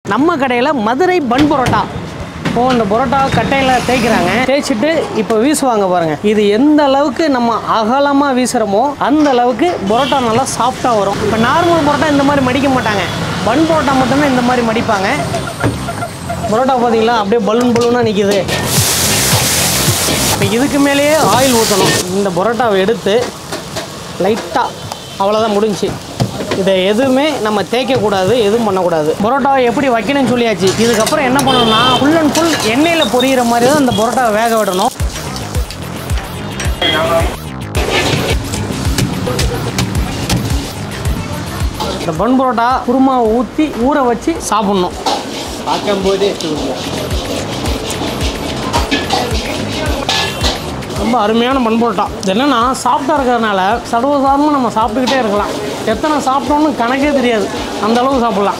நம்ம கடையில் மதுரை பன் பரோட்டா இப்போ இந்த பரோட்டா கட்டையில் தேய்க்கிறாங்க தேய்ச்சிட்டு இப்போ வீசுவாங்க பாருங்க இது எந்த அளவுக்கு நம்ம அகலமாக வீசுகிறோமோ அந்த அளவுக்கு பரோட்டா நல்லா சாஃப்டாக வரும் இப்போ நார்மல் பரோட்டா இந்த மாதிரி மடிக்க மாட்டாங்க பன் பரோட்டா மட்டும்தான் இந்த மாதிரி மடிப்பாங்க பரோட்டா பார்த்தீங்களா அப்படியே பலூன் பலூனாக நிற்கிது இப்போ இதுக்கு மேலேயே ஆயில் ஊற்றணும் இந்த பரோட்டாவை எடுத்து லைட்டாக அவ்வளோதான் முடிஞ்சுச்சு இதை எதுவுமே நம்ம தேய்க்கக்கூடாது எதுவும் பண்ணக்கூடாது பரோட்டாவை எப்படி வைக்கணும்னு சொல்லியாச்சு இதுக்கப்புறம் என்ன பண்ணணும்னா ஃபுல் அண்ட் ஃபுல் எண்ணெயில் பொரியிற மாதிரி தான் இந்த பரோட்டாவை வேக விடணும் இந்த பன் பரோட்டா குருமாவை ஊற்றி ஊற வச்சு சாப்பிட்ணும் பார்க்கும்போதே ரொம்ப அருமையான பன் பரோட்டா இது என்னன்னா சாஃப்டாக இருக்கிறதுனால சர்வசாதாரணமாக நம்ம சாப்பிட்டுக்கிட்டே இருக்கலாம் எத்தனை சாப்பிட்டோம்னு கணக்கே தெரியாது அந்த அளவுக்கு சாப்பிட்லாம்